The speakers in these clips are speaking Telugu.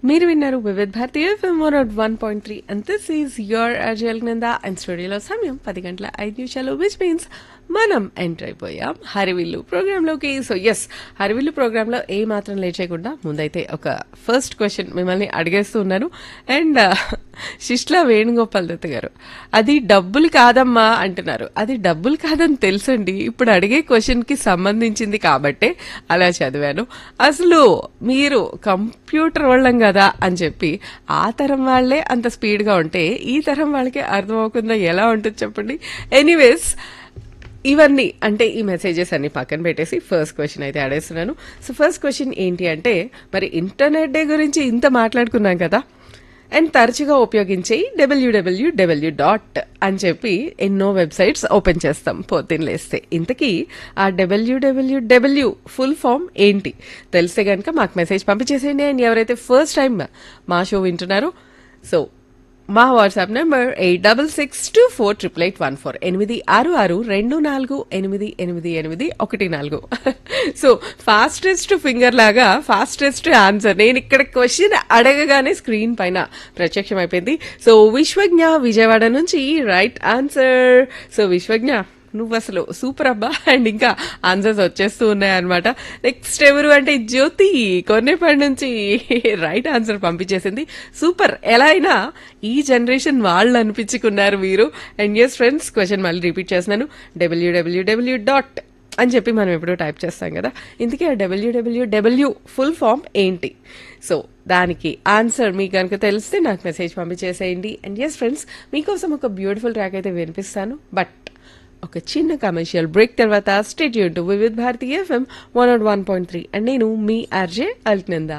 మీరు విన్నారు Vividh Bharati FM one not one point three and this is your Alaknanda and స్టూడియోలో సమయం పది గంటల ఐదు నిమిషాలు విచ్ మీన్స్ మనం ఎంటర్ అయిపోయాం హరివిల్లు ప్రోగ్రాంలోకి సో ఎస్ హరివిల్లు ప్రోగ్రాంలో ఏ మాత్రం లేట్ చేయకుండా ముందైతే ఒక ఫస్ట్ క్వశ్చన్ మిమ్మల్ని అడిగేస్తూ ఉన్నాను అండ్ శిష్లా వేణుగోపాల్ దత్ గారు అది డబ్బులు కాదమ్మా అంటున్నారు అది డబ్బులు కాదని తెలుసండి ఇప్పుడు అడిగే క్వశ్చన్ కి సంబంధించింది కాబట్టే అలా చదివాను అసలు మీరు కంప్యూటర్ వాళ్ళం కదా అని చెప్పి ఆ తరం వాళ్ళే అంత స్పీడ్గా ఉంటే ఈ తరం వాళ్ళకి అర్థమవుతుందా ఎలా ఉంటుంది చెప్పండి ఎనీవేస్ ఇవన్నీ అంటే ఈ మెసేజెస్ అన్ని పక్కన పెట్టేసి ఫస్ట్ క్వశ్చన్ అయితే అడేస్తున్నాను సో ఫస్ట్ క్వశ్చన్ ఏంటి అంటే మరి ఇంటర్నెట్ డే గురించి ఇంత మాట్లాడుకున్నాం కదా అండ్ తరచుగా ఉపయోగించే డబ్ల్యూడబ్ల్యూడబ్ల్యూ డాట్ అని చెప్పి ఎన్నో వెబ్సైట్స్ ఓపెన్ చేస్తాం పొద్దున్న లేస్తే ఇంతకీ ఆ డబ్ల్యూడబ్ల్యూడబ్ల్యూ ఫుల్ ఫామ్ ఏంటి తెలిస్తే కనుక మాకు మెసేజ్ పంపించేసేయండి అండ్ ఎవరైతే ఫస్ట్ టైం మా షో వింటున్నారో సో మా WhatsApp number eight double six two four triple eight one four ఎనిమిది ఆరు ఆరు రెండు నాలుగు ఎనిమిది ఎనిమిది ఎనిమిది ఒకటి నాలుగు సో ఫాస్టెస్ట్ ఫింగర్ లాగా ఫాస్టెస్ట్ ఆన్సర్ నేను ఇక్కడ క్వశ్చన్ అడగగానే స్క్రీన్ పైన ప్రత్యక్షం అయిపోయింది సో విశ్వజ్ఞ విజయవాడ నుంచి రైట్ ఆన్సర్ సో విశ్వజ్ఞ నువ్వు అసలు సూపర్ అబ్బా అండ్ ఇంకా ఆన్సర్స్ వచ్చేస్తూ ఉన్నాయి అనమాట నెక్స్ట్ ఎవరు అంటే జ్యోతి కొన్నేపటి నుంచి రైట్ ఆన్సర్ పంపించేసింది సూపర్ ఎలా అయినా ఈ జనరేషన్ వాళ్ళు అనిపించుకున్నారు మీరు అండ్ ఎస్ ఫ్రెండ్స్ క్వశ్చన్ మళ్ళీ రిపీట్ చేస్తున్నాను డబ్ల్యూడబ్ల్యూడబ్ల్యూ డాట్ అని చెప్పి మనం ఎప్పుడూ టైప్ చేస్తాం కదా ఇందుకే ఆ డబ్ల్యూడబ్ల్యూడబ్ల్యూ ఫుల్ ఫామ్ ఏంటి సో దానికి ఆన్సర్ మీకు కనుక తెలిస్తే నాకు మెసేజ్ పంపించేసేయండి అండ్ ఎస్ ఫ్రెండ్స్ మీకోసం ఒక బ్యూటిఫుల్ ట్రాక్ అయితే వినిపిస్తాను బట్ ఒక చిన్న కమర్షియల్ బ్రేక్ తర్వాత స్టేట్ యూన్ to Vividh Bharati FM one not one point three and నేను మీ ఆర్జే అల్క్నందా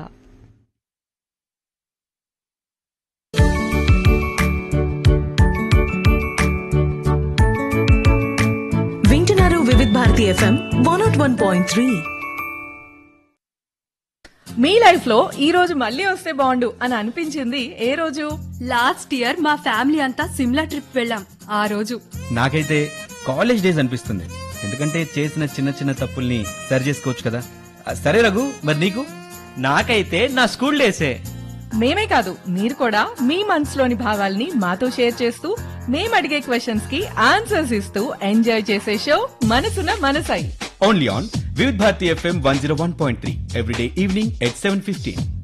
వింటున్నారు Vividh Bharati FM one not one point three మీ లైఫ్ లో ఈ రోజు మళ్ళీ వస్తే బాగుండు అని అనిపించింది ఏ రోజు లాస్ట్ ఇయర్ మా ఫ్యామిలీ అంతా సిమ్లా ట్రిప్ వెళ్ళాం ఆ రోజు నాకైతే కాలేజ్ డేస్ అనిపిస్తుంది ఎందుకంటే చేసిన చిన్న చిన్న తప్పుల్ని సరి చేసుకోవచ్చు కదా ఆ, సరే రఘు మరి నీకు నాకైతే నా స్కూల్ డేసే మేమే కాదు మీరు కూడా మీ మనసులోని భావాల్ని మాతో షేర్ చేస్తూ మేము అడిగే క్వశ్చన్స్ కి ఆన్సర్స్ ఇస్తూ ఎంజాయ్ చేసే షో మనసున మనసై only on Vividh Bharati FM one zero one point three everyday evening at seven fifteen